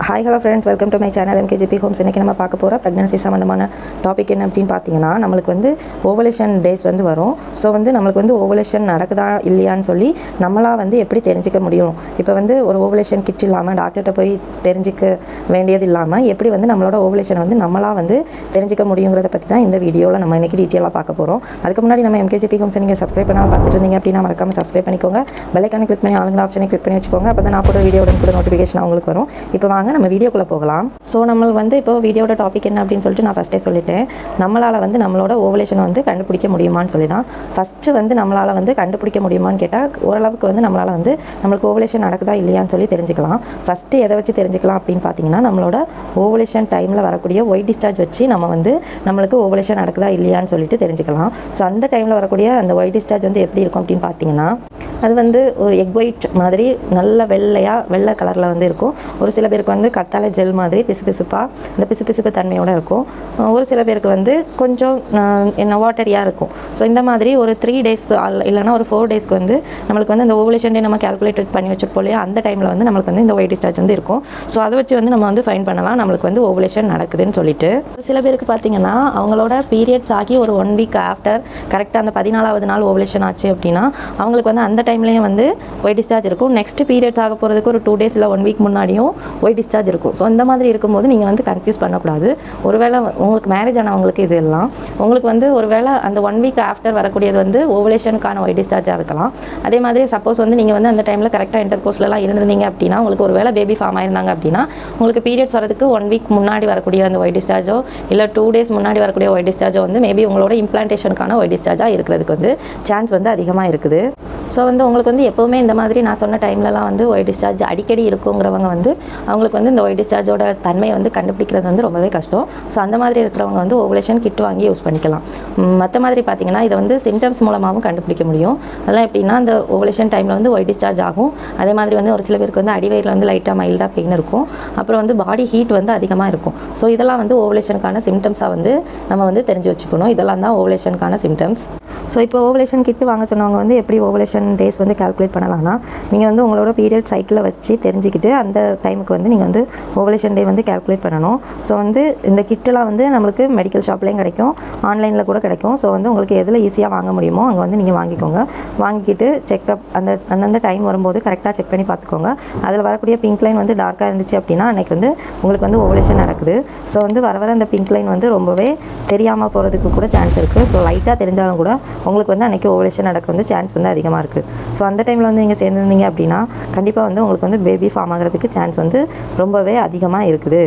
hi hello friends welcome to my channel MKGB homes இன்றைக்கி நம்ம பார்க்க போகிற ப்ரெக்னன்சி சம்மந்தமான டாபிக் என்ன அப்படின்னு பார்த்தீங்கன்னா நம்மளுக்கு வந்து ஓவலேஷன் டேஸ் வந்து வரும் ஸோ வந்து நம்மளுக்கு வந்து ஓவலேஷன் நடக்குதா இல்லையான்னு சொல்லி நம்மளாக வந்து எப்படி தெரிஞ்சுக்க முடியும் இப்போ வந்து ஒரு ஓவலேஷன் கிட் இல்லாமல் டாக்டர்கிட்ட போய் தெரிஞ்சிக்க வேண்டியது இல்லாமல் எப்படி வந்து நம்மளோட ஓவலேஷன் வந்து நம்மளாக வந்து தெரிஞ்சிக்க முடியுங்கிறத பற்றி தான் இந்த வீடியோவில் நம்ம இன்றைக்கி டீட்டெயிலாக பார்க்க போகிறோம் அதுக்கு முன்னாடி நம்ம எம்கேஜிபி ஹோம்ஸ் நீங்கள் சப்ஸ்கிரைப் பண்ணாமல் பார்த்துட்டு இருந்தீங்க அப்படின்னா மறக்காம சப்ஸ்கிரைப் பண்ணிக்கோங்க பெல்லைக்கான கிளிக் பண்ணி ஆளுங்க ஆப்ஷனை கிளிக் பண்ணி வச்சுக்கோங்க அப்போ தான் நான் போகிற வீடியோட கூட நோட்டிஃபிகேஷன் உங்களுக்கு வரும் இப்போ வாங்க நம்ம வீடியோக்குள்ளே போகலாம் ஸோ நம்ம வந்து இப்போ வீடியோட டாபிக் என்ன அப்படின்னு சொல்லிட்டு நான் ஃபஸ்ட்டே சொல்லிட்டேன் நம்மளால் வந்து நம்மளோட ஓவலேஷனை வந்து கண்டுபிடிக்க முடியுமான்னு சொல்லி தான் ஃபஸ்ட்டு வந்து நம்மளால் வந்து கண்டுபிடிக்க முடியுமான்னு கேட்டால் ஓரளவுக்கு வந்து நம்மளால் வந்து நம்மளுக்கு ஓவலேஷன் நடக்குதா இல்லையான்னு சொல்லி தெரிஞ்சுக்கலாம் ஃபஸ்ட்டு எதை வச்சு தெரிஞ்சுக்கலாம் அப்படின்னு பார்த்தீங்கன்னா நம்மளோட ஓவலேஷன் டைமில் வரக்கூடிய ஒயிட் டிஸ்சார்ஜ் வச்சு நம்ம வந்து நம்மளுக்கு ஓவலேஷன் நடக்குதா இல்லையான்னு சொல்லிட்டு தெரிஞ்சுக்கலாம் ஸோ அந்த டைமில் வரக்கூடிய அந்த ஒயிட் டிஸ்சார்ஜ் வந்து எப்படி இருக்கும் அப்படின்னு பார்த்தீங்கன்னா அது வந்து ஒரு எக் ஒயிட் மாதிரி நல்ல வெள்ளையாக வெள்ளை கலரில் வந்து இருக்கும் ஒரு சில பேருக்கு வந்து கத்தாழை ஜெல் மாதிரி பிசு பிசுப்பாக இந்த பிசு பிசுப்பு தன்மையோடு இருக்கும் அஹ் ஒரு சில பேருக்கு வந்து கொஞ்சம் அஹ், என்ன வாட்டரியாக இருக்கும் ஸோ இந்த மாதிரி ஒரு த்ரீ டேஸ்க்கு இல்லைனா ஒரு ஃபோர் டேஸ்க்கு வந்து நம்மளுக்கு வந்து இந்த ஓவலேஷன் டே நம்ம கால்குலேட் பண்ணி வச்சிருப்போம் இல்லையா அந்த டைமில் வந்து நம்மளுக்கு வந்து இந்த ஒயிட் டிஸ்சார்ஜ் வந்து இருக்கும் ஸோ அதை வச்சு வந்து நம்ம வந்து ஃபைன் பண்ணலாம் நம்மளுக்கு வந்து ஓவலேஷன் நடக்குதுன்னு சொல்லிட்டு ஒரு சில பேருக்கு பார்த்தீங்கன்னா அவங்களோட பீரியட்ஸ் ஆகி ஒரு ஒன் வீக் ஆஃப்டர் கரெக்டாக அந்த பதினாலாவது நாள் ஓவலேஷன் ஆச்சு அப்படின்னா அவங்களுக்கு வந்து அந்த டைம்லேயும் வந்து ஒயிட் டிஸ்சார்ஜ் இருக்கும் நெக்ஸ்ட் பீரியட்ஸ் ஆக போகிறதுக்கு ஒரு டூ டேஸ் இல்லை ஒன் வீக் முன்னாடியும் ஒயிட் டிஸ்சார்ஜ் இருக்கும் ஸோ இந்த மாதிரி இருக்கும்போது நீங்கள் வந்து கன்ஃபியூஸ் பண்ணக்கூடாது ஒருவேளை உங்களுக்கு மேரேஜ் ஆனவங்களுக்கு இது எல்லாம் உங்களுக்கு வந்து ஒருவேளை அந்த ஒன் வீக் ஆஃப்டர் வரக்கூடியது வந்து ஓவலேஷனுக்கான ஒயிட் டிஸ்சார்ஜாக இருக்கலாம் அதே மாதிரி சப்போஸ் வந்து நீங்கள் வந்து அந்த டைமில் கரெக்டாக இன்டர் கோர்ஸ்லலாம் இருந்திருந்தீங்க அப்படின்னா உங்களுக்கு ஒரு வேளை பேபி ஃபார்ம் ஆயிருந்தாங்க அப்படின்னா உங்களுக்கு பீரியட்ஸ் வரதுக்கு ஒன் வீக் முன்னாடி வரக்கூடிய அந்த ஒயிட் டிஸ்சார்ஜோ இல்லை டூ டேஸ் முன்னாடி வரக்கூடிய ஒயிட் டிஸ்சார்ஜோ வந்து மேபி உங்களோட இம்ப்ளான்டேஷனுக்கான ஒயிட் டிஸ்சார்ஜாக இருக்கிறதுக்கு வந்து சான்ஸ் வந்து அதிகமாக இருக்குது ஸோ வந்து உங்களுக்கு வந்து எப்போவுமே இந்த மாதிரி நான் சொன்ன டைம்லலாம் வந்து ஒயிட் டிஸ்சார்ஜ் அடிக்கடி இருக்குங்கிறவங்க வந்து அவங்களுக்கு வந்து இந்த ஒயிட் டிஸ்சார்ஜோட தன்மையை வந்து கண்டுபிடிக்கிறது வந்து ரொம்பவே கஷ்டம் ஸோ அந்த மாதிரி இருக்கிறவங்க வந்து ஓவலேஷன் கிட் வாங்கி யூஸ் பண்ணிக்கலாம் மற்ற மாதிரி பார்த்தீங்கன்னா இதை வந்து சிம்டம்ஸ் மூலமாகவும் கண்டுபிடிக்க முடியும் அதெல்லாம் எப்படின்னா அந்த ஓவலேஷன் டைமில் வந்து ஒயிட் டிஸ்சார்ஜ் ஆகும் அதே மாதிரி வந்து ஒரு சில பேருக்கு வந்து அடிவயிறில் வந்து லைட்டாக மைல்டாக பெயின் இருக்கும் அப்புறம் வந்து பாடி ஹீட் வந்து அதிகமாக இருக்கும் ஸோ இதெல்லாம் வந்து ஓவலேஷனுக்கான சிம்டம்ஸாக வந்து நம்ம வந்து தெரிஞ்சு வச்சுக்கணும் இதெல்லாம் தான் ஓவலேஷனுக்கான சிம்டம்ஸ் ஸோ இப்போ ஓவலேஷன் கிட்டு வாங்க சொன்னவங்க வந்து எப்படி ஓவலேஷன் டேஸ் வந்து கால்குலேட் பண்ணலாம்னா நீங்கள் வந்து உங்களோட பீரியட் சைக்கிளை வச்சு தெரிஞ்சுக்கிட்டு அந்த டைமுக்கு வந்து நீங்கள் வந்து ஓவலேஷன் டே வந்து கால்குலேட் பண்ணணும் ஸோ வந்து இந்த கிட்டெல்லாம் வந்து நம்மளுக்கு மெடிக்கல் ஷாப்லேயும் கிடைக்கும் ஆன்லைனில் கூட கிடைக்கும் ஸோ வந்து உங்களுக்கு எதில் ஈஸியாக வாங்க முடியுமோ அங்கே வந்து நீங்கள் வாங்கிக்கோங்க வாங்கிக்கிட்டு செக்அப் அந்த அந்தந்த டைம் வரும்போது கரெக்டாக செக் பண்ணி பார்த்துக்கோங்க அதில் வரக்கூடிய பிங்க் லைன் வந்து டார்க்காக இருந்துச்சு அப்படின்னா அன்றைக்கி வந்து உங்களுக்கு வந்து ஓவலேஷன் நடக்குது ஸோ வந்து வர வர அந்த பிங்க் லைன் வந்து ரொம்பவே தெரியாமல் போகிறதுக்கு கூட சான்ஸ் இருக்குது ஸோ லைட்டாக தெரிஞ்சாலும் கூட உங்களுக்கு வந்து அன்றைக்கி ஓவலேஷன் நடக்க வந்து சான்ஸ் வந்து அதிகமாக இருக்குது ஸோ அந்த டைமில் வந்து நீங்கள் சேர்ந்துருந்தீங்க அப்படின்னா கண்டிப்பாக வந்து உங்களுக்கு வந்து பேபி ஃபார்ம் ஆகிறதுக்கு சான்ஸ் வந்து ரொம்பவே அதிகமாக இருக்குது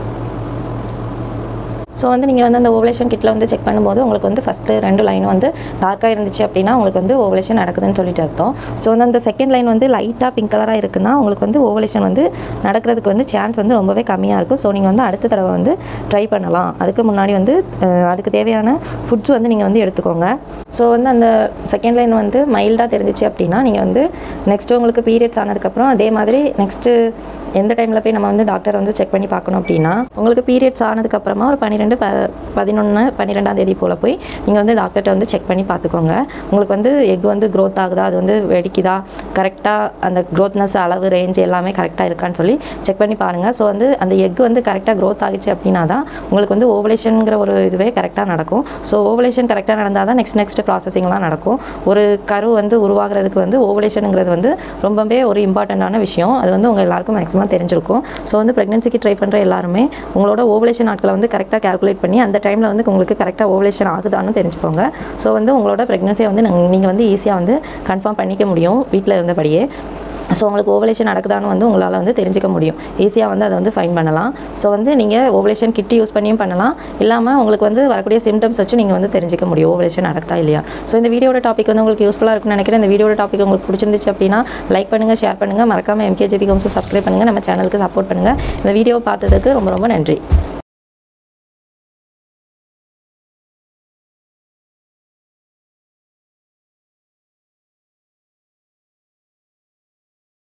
ஸோ வந்து நீங்கள் வந்து அந்த ஓவலேஷன் கிட்டில் வந்து செக் பண்ணும்போது உங்களுக்கு வந்து ஃபஸ்ட்டு ரெண்டு லைன் வந்து டார்க்காக இருந்துச்சு அப்படின்னா உங்களுக்கு வந்து ஓவலேஷன் நடக்குதுன்னு சொல்லிட்டு அர்த்தம் ஸோ வந்து அந்த செகண்ட் லைன் வந்து லைட்டாக பிங்க் கலராக இருக்குன்னா உங்களுக்கு வந்து ஓவலேஷன் வந்து நடக்கிறதுக்கு வந்து சான்ஸ் வந்து ரொம்பவே கம்மியாக இருக்கும் ஸோ நீங்கள் வந்து அடுத்த தடவை வந்து ட்ரை பண்ணலாம் அதுக்கு முன்னாடி வந்து அஹ், அதுக்கு தேவையான ஃபுட்ஸ் வந்து நீங்கள் வந்து எடுத்துக்கோங்க ஸோ வந்து அந்த செகண்ட் லைன் வந்து மைல்டாக தெரிஞ்சிச்சு அப்படின்னா நீங்கள் வந்து நெக்ஸ்ட்டு உங்களுக்கு பீரியட்ஸ் ஆனதுக்கப்புறம் அதே மாதிரி நெக்ஸ்ட்டு எந்த டைமில் போய் நம்ம வந்து டாக்டர் வந்து செக் பண்ணி பார்க்கணும் அப்படின்னா உங்களுக்கு பீரியட்ஸ் ஆனதுக்கப்புறமா ஒரு பன்னிரெண்டு ப பதினொன்று பன்னிரெண்டாம் தேதி போல் போய் நீங்கள் வந்து டாக்டர்கிட்ட வந்து செக் பண்ணி பார்த்துக்கோங்க உங்களுக்கு வந்து எக் வந்து க்ரோத் ஆகுதா அது வந்து வெடிக்குதா கரெக்டாக அந்த க்ரோத்னஸ் அளவு ரேஞ்ச் எல்லாமே கரெக்டாக இருக்கான்னு சொல்லி செக் பண்ணி பாருங்கள் ஸோ வந்து அந்த எக் வந்து கரெக்டாக க்ரோத் ஆகிச்சு அப்படின்னா தான் உங்களுக்கு வந்து ஓவலேஷனுங்கிற ஒரு இதுவே கரெக்டாக நடக்கும் ஸோ ஓவலேஷன் கரெக்டாக நடந்தால் தான் நெக்ஸ்ட் நெக்ஸ்ட் ப்ராசஸிங்லாம் நடக்கும் ஒரு கரு வந்து உருவாகிறதுக்கு வந்து ஓவலேஷனுங்கிறது வந்து ரொம்பவே ஒரு இம்பார்ட்டண்ட்டான விஷயம் அது வந்து உங்கள் எல்லாருக்கும் மேக்ஸிமம் தெரிஞ்சிருக்கும் ஸோ வந்து ப்ரெக்னன்சிக்கு ட்ரை பண்ணுற எல்லாருமே உங்களோட ஓவலேஷன் நாட்களை வந்து கரெக்டாக கால்குலேட் பண்ணி அந்த டைமில் வந்து உங்களுக்கு கரெக்டாக ஓவலேஷன் ஆகுதான்னு தெரிஞ்சுக்கோங்க ஸோ வந்து உங்களோட ப்ரெக்னன்சியை வந்து நீங்கள் வந்து ஈஸியாக வந்து கன்ஃபார்ம் பண்ணிக்க முடியும் வீட்டில் இருந்தபடியே ஸோ உங்களுக்கு ஓவலேஷன் நடக்குதான்னு வந்து உங்களால் வந்து தெரிஞ்சுக்க முடியும் ஈஸியாக வந்து அதை வந்து ஃபைன் பண்ணலாம் ஸோ வந்து நீங்கள் ஓவலேஷன் கிட் யூஸ் பண்ணியும் பண்ணலாம் இல்லாமல் உங்களுக்கு வந்து வரக்கூடிய சிம்டம்ஸ் வச்சு நீங்கள் வந்து தெரிஞ்சுக்க முடியும் ஓவலேஷன் நடக்குதா இல்லையா ஸோ இந்த வீடியோட டாபிக் வந்து உங்களுக்கு யூஸ்ஃபுல்லாக இருக்கும்னு நினைக்கிறேன் இந்த வீடியோட டாபிக் உங்களுக்கு பிடிச்சிருந்துச்சு அப்படின்னா லைக் பண்ணுங்கள் ஷேர் பண்ணுங்கள் மறக்காமல் எம்கேஜிபி ஹோம்ஸை சப்ஸ்கிரைப் பண்ணுங்கள் நம்ம சேனலுக்கு சப்போர்ட் பண்ணுங்கள் இந்த வீடியோ பார்த்ததுக்கு ரொம்ப ரொம்ப நன்றி